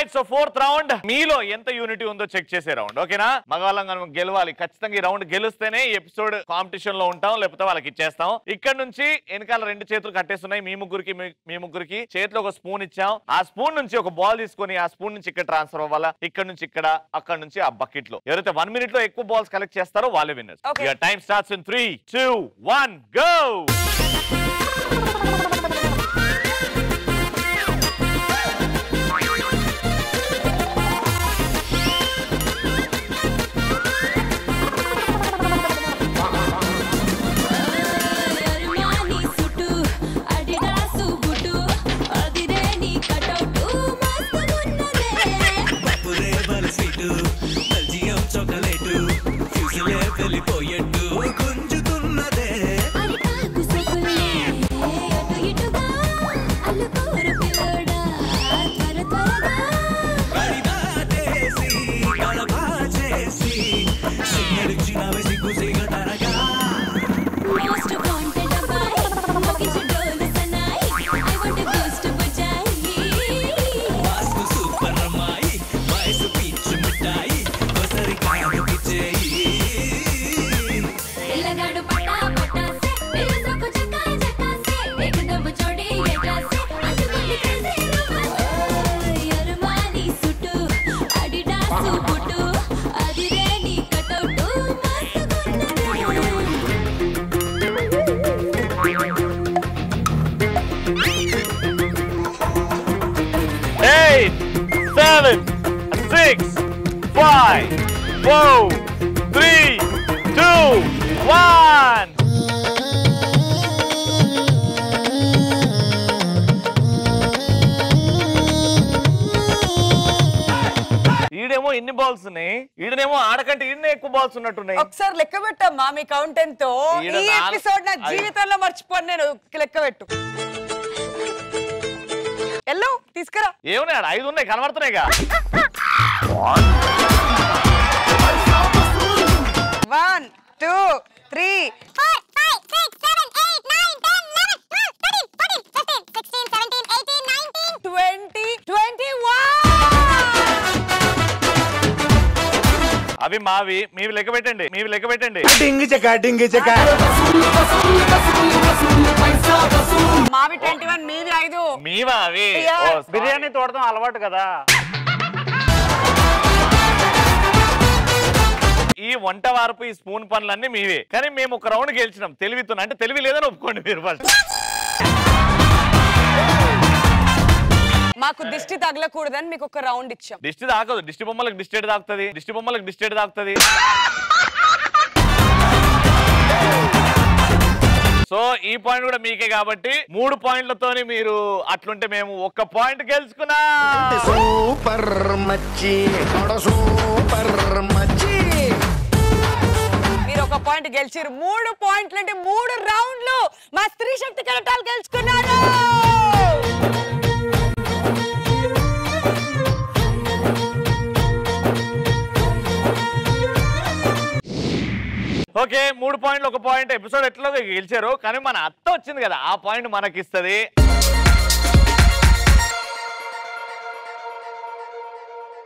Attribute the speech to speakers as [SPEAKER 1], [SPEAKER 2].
[SPEAKER 1] Right so fourth round మీలో ఎంత unity ఉందో చెక్ చేసే రౌండ్ ఓకేనా మగవాళ్ళం మనం గెలవాలి ఖచ్చితంగా ఈ రౌండ్ గెలిస్తేనే ఈ ఎపిసోడ్ కాంపిటీషన్ లో ఉంటాం లేకపోతే వాళ్ళకి ఇచ్చేస్తాం ఇక్కడ నుంచి వెనకాల రెండు చేతులు కట్టేస్తున్నాయి మీ ముగ్గురికి మీ- మీ ముగ్గురికి చేతిలో ఒక స్పూన్ ఇచ్చాం ఆ స్పూన్ నుంచి ఒక బాల్ తీసుకొని ఆ స్పూన్ నుంచి ఇక్కడ ట్రాన్స్ఫర్ అవ్వాలా ఇక్కడ నుంచి ఇక్కడ అక్కడ నుంచి ఆ బకెట్ లో ఎవరైతే వన్ మినిట్ లో ఎక్కువ బాల్స్ కలెక్ట్ చేస్తారో వాళ్ళే winners
[SPEAKER 2] Okay.
[SPEAKER 1] Time starts in three two one go
[SPEAKER 3] Armani suit Adidas boot అదిరే నీ కటౌటు మస్తున్నదే
[SPEAKER 4] పప్పురే బలసీటు బల్జియం చాక్లెట్ ఫ్యూజులే వెళ్ళిపోయేట్టు గుంజుతున్నదే
[SPEAKER 3] అరిటాకు సొగులే అటు ఇటుగా అల్లుకోరు పిల్లోడా త్వర త్వరగా
[SPEAKER 4] కడిదాటేసి కడపా చేసి సిగ్గడిచ్చినవి సిగ్గు సిగతరగా
[SPEAKER 3] మోస్ట్ వాంటెడ్ అబ్బాయి మోగించు డోలు సనాయి ఐ వాంట్ బూస్ట్ బజాయి
[SPEAKER 4] మాస్కు సూపర్ అమ్మాయి వయసు పిచ్చు మిఠాయి ఒకసారి కాదు పిచ్చేయి
[SPEAKER 3] పిల్లగాడు పట్టా పట్టాసే పిల్లసొక్కు చక్కా చక్కాసే ఏకదమ్ జోడి ఏకాసే అంటుకొని కలిసే రొమాన్స్ అరుమాని సుటు అడిడాసు బుటు అదిరే నీ కటౌటు మస్తున్నదే
[SPEAKER 1] eight, seven, six, five, four, three, two, one. ఈడేమో ఎన్ని బాల్స్ ఉన్నాయి ఈడనేమో ఆడకంటే ఈడనే ఎక్కువ బాల్స్ ఉన్నట్టున్నాయి
[SPEAKER 2] ఒకసారి లెక్క పెట్టమ్మా మీ కౌంట్ ఎంతో
[SPEAKER 1] ఈడ
[SPEAKER 2] ఈ
[SPEAKER 1] నాలుగు-
[SPEAKER 2] ఎపిసోడ్ నా
[SPEAKER 1] ఐదు.
[SPEAKER 2] జీవితంలో మర్చిపోను నేను లెక్క పెట్టు ఎల్లు తీసుకురా
[SPEAKER 1] ఏమున్నాయి ఆడ ఐదు ఉన్నాయి కనబడుతున్నాయిగా
[SPEAKER 2] one two three
[SPEAKER 5] four, five, six, seven, eight, nine, ten, eleven, twelve, thirteen, fourteen, fifteen, sixteen, seventeen, eighteen, nineteen.
[SPEAKER 2] Twenty twenty one
[SPEAKER 1] అవి మావి మీవి లెక్క పెట్టండి మీవి లెక్క పెట్టండి
[SPEAKER 2] మావి ట్వంటీ వన్ మీవి ఐదు
[SPEAKER 1] మీవా అవి
[SPEAKER 2] Yeah.
[SPEAKER 1] ఓ, బిర్యానీ తోడతాం అలవాటు కదా ఈ వంట వారపు ఈ స్పూన్ పనులన్నీ మీవే కానీ మేము ఒక రౌండ్ గెలిచినాం తెలివితో అంటే తెలివి లేదని ఒప్పుకోండి మీరు ఫస్ట్
[SPEAKER 2] మాకు దిష్టి తగలకూడదని మీకు ఒక రౌండ్ ఇచ్చాం
[SPEAKER 1] దిష్టి తాకదు దిష్టి బొమ్మలకు దిష్టేడు తాకుతుంది దిష్టి బొమ్మలకు దిష్టేడు తాకుతుంది సో ఈ పాయింట్ కూడా మీకే కాబట్టి మూడు పాయింట్లతోని మీరు అట్లుంటే మేము ఒక్క పాయింట్ గెలుచుకున్నా
[SPEAKER 6] సూపర్ మచ్చి సూపర్ మచ్చి
[SPEAKER 2] మీరు ఒక పాయింట్ గెలిచిరు మూడు పాయింట్లు అంటే మూడు రౌండ్లు మా స్త్రీ శక్తి కెరటాలు గెలుచుకున్నారు
[SPEAKER 1] ఓకే మూడు పాయింట్లు ఒక పాయింట్ ఎపిసోడ్ ఎట్లా గెలిచారు కానీ మన అత్త వచ్చింది కదా ఆ పాయింట్ మనకి ఇస్తుంది